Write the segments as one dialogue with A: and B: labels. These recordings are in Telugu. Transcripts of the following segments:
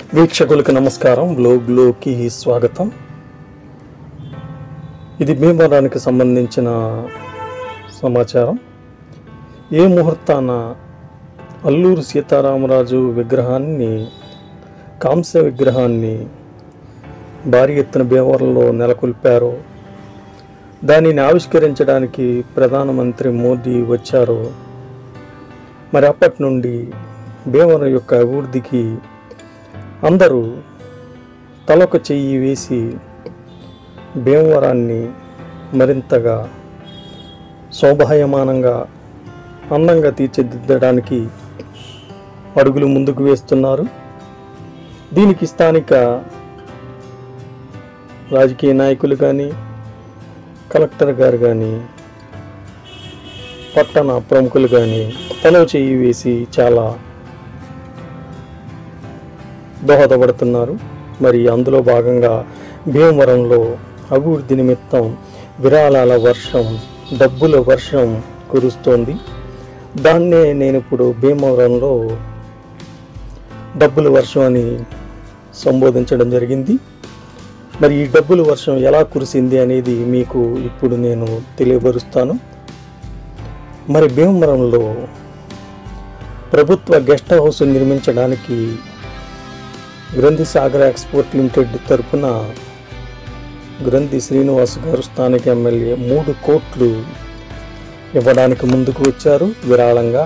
A: వీక్షకులకు నమస్కారం బ్లోగ్లోకి స్వాగతం ఇది భీమవరానికి సంబంధించిన సమాచారం ఏ ముహూర్తాన అల్లూరు సీతారామరాజు విగ్రహాన్ని కాంస్య విగ్రహాన్ని భారీ ఎత్తున భీమవరంలో నెలకొల్పారో దానిని ఆవిష్కరించడానికి ప్రధానమంత్రి మోదీ వచ్చారో మరి అప్పటి నుండి భీమవరం యొక్క అభివృద్ధికి అందరూ తలొక చెయ్యి వేసి భీమవరాన్ని మరింతగా శోభాయమానంగా అందంగా తీర్చిదిద్దడానికి అడుగులు ముందుకు వేస్తున్నారు దీనికి స్థానిక రాజకీయ నాయకులు కానీ కలెక్టర్ గారు కానీ పట్టణ ప్రముఖులు కానీ తలో చెయ్యి వేసి చాలా దోహదపడుతున్నారు మరి అందులో భాగంగా భీమవరంలో అభివృద్ధి నిమిత్తం విరాళాల వర్షం డబ్బుల వర్షం కురుస్తోంది దాన్నే నేను ఇప్పుడు భీమవరంలో డబ్బుల వర్షం అని సంబోధించడం జరిగింది మరి ఈ డబ్బుల వర్షం ఎలా కురిసింది అనేది మీకు ఇప్పుడు నేను తెలియపరుస్తాను మరి భీమవరంలో ప్రభుత్వ గెస్ట్ హౌస్ నిర్మించడానికి గ్రంథి సాగర్ ఎక్స్పోర్ట్ లిమిటెడ్ తరపున గ్రంథి శ్రీనివాస్ గారు స్థానిక ఎమ్మెల్యే మూడు కోట్లు ఇవ్వడానికి ముందుకు వచ్చారు విరాళంగా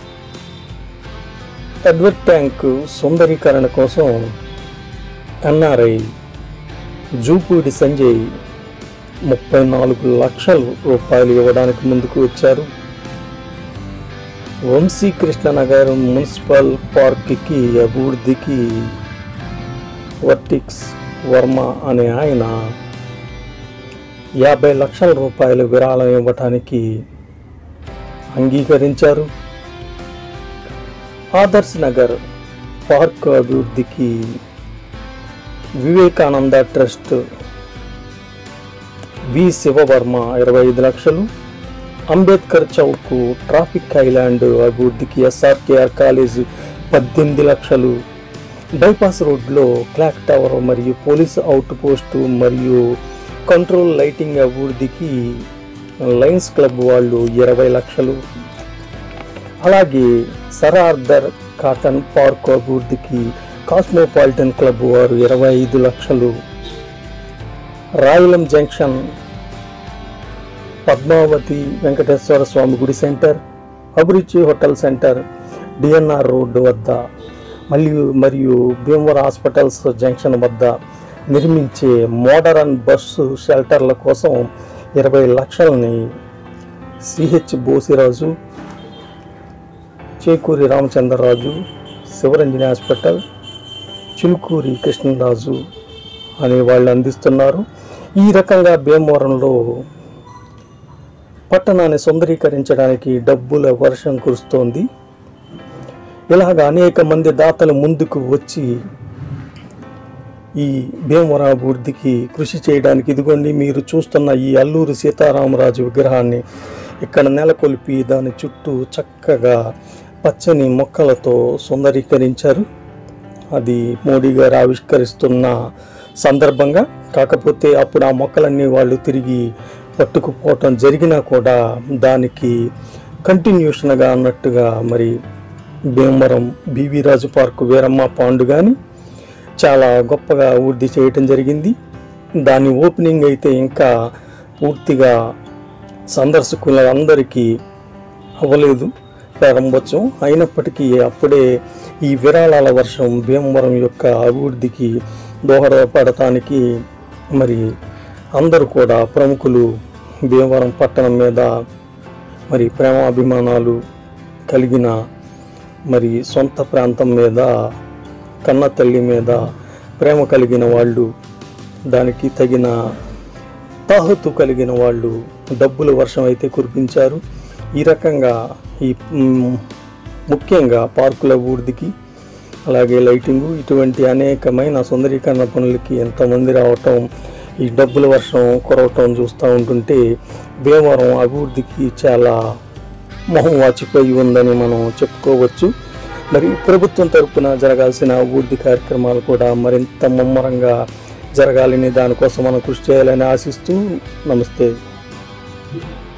A: ఎడ్వర్డ్ ట్యాంక్ సుందరీకరణ కోసం ఎన్ఆర్ఐ జూపూడి సంజయ్ ముప్పై నాలుగు లక్షల రూపాయలు ఇవ్వడానికి ముందుకు వచ్చారు వంశీకృష్ణనగర్ మున్సిపల్ పార్క్కి అభివృద్ధికి వర్టిక్స్ వర్మ అనే ఆయన యాభై లక్షల రూపాయలు విరాళం ఇవ్వటానికి అంగీకరించారు ఆదర్శ్ నగర్ పార్క్ అభివృద్ధికి వివేకానంద ట్రస్ట్ వి శివవర్మ ఇరవై ఐదు లక్షలు అంబేద్కర్ చౌక్ ట్రాఫిక్ ఐలాండ్ అభివృద్ధికి ఎస్ఆర్కేఆర్ కాలేజ్ పద్దెనిమిది లక్షలు బైపాస్ రోడ్లో క్లాక్ టవర్ మరియు పోలీస్ అవుట్ పోస్ట్ మరియు కంట్రోల్ లైటింగ్ అభివృద్ధికి లయన్స్ క్లబ్ వాళ్ళు ఇరవై లక్షలు అలాగే సరార్దర్ కాటన్ పార్క్ అభివృద్ధికి కాస్మోపాలిటన్ క్లబ్ వారు ఇరవై ఐదు లక్షలు రాయలం జంక్షన్ పద్మావతి వెంకటేశ్వర స్వామి గుడి సెంటర్ అభిరుచి హోటల్ సెంటర్ డిఎన్ఆర్ రోడ్డు వద్ద మరియు మరియు భీమవరం హాస్పిటల్స్ జంక్షన్ వద్ద నిర్మించే మోడరన్ బస్సు షెల్టర్ల కోసం ఇరవై లక్షలని సిహెచ్ బోసిరాజు చేకూరి రామచంద్రరాజు శివరంజని హాస్పిటల్ చిలుకూరి కృష్ణరాజు అనే వాళ్ళు అందిస్తున్నారు ఈ రకంగా భీమవరంలో పట్టణాన్ని సుందరీకరించడానికి డబ్బుల వర్షం కురుస్తోంది ఇలాగ అనేక మంది దాతలు ముందుకు వచ్చి ఈ భీమవరం అభివృద్ధికి కృషి చేయడానికి ఇదిగోండి మీరు చూస్తున్న ఈ అల్లూరు సీతారామరాజు విగ్రహాన్ని ఇక్కడ నెలకొల్పి దాని చుట్టూ చక్కగా పచ్చని మొక్కలతో సుందరీకరించారు అది మోడీ గారు ఆవిష్కరిస్తున్న సందర్భంగా కాకపోతే అప్పుడు ఆ మొక్కలన్నీ వాళ్ళు తిరిగి పట్టుకుపోవటం జరిగినా కూడా దానికి కంటిన్యూషన్గా అన్నట్టుగా మరి భీమవరం బీవీ రాజు పార్కు వీరమ్మ పాండు కానీ చాలా గొప్పగా అభివృద్ధి చేయటం జరిగింది దాని ఓపెనింగ్ అయితే ఇంకా పూర్తిగా సందర్శకులందరికీ అవ్వలేదు ప్రారంభోత్సవం అయినప్పటికీ అప్పుడే ఈ విరాళాల వర్షం భీమవరం యొక్క అభివృద్ధికి దోహదపడటానికి మరి అందరూ కూడా ప్రముఖులు భీమవరం పట్టణం మీద మరి ప్రేమాభిమానాలు కలిగిన మరి సొంత ప్రాంతం మీద కన్న తల్లి మీద ప్రేమ కలిగిన వాళ్ళు దానికి తగిన తాహతు కలిగిన వాళ్ళు డబ్బుల వర్షం అయితే కురిపించారు ఈ రకంగా ఈ మ్, ముఖ్యంగా పార్కుల అభివృద్ధికి అలాగే లైటింగు ఇటువంటి అనేకమైన సుందరీకరణ పనులకి ఎంతమంది రావటం ఈ డబ్బుల వర్షం కురవటం చూస్తూ ఉంటుంటే భీమవరం అభివృద్ధికి చాలా మొహం వాచిపోయి ఉందని మనం చెప్పుకోవచ్చు మరి ప్రభుత్వం తరపున జరగాల్సిన అభివృద్ధి కార్యక్రమాలు కూడా మరింత ముమ్మరంగా జరగాలని దానికోసం మనం కృషి చేయాలని ఆశిస్తూ నమస్తే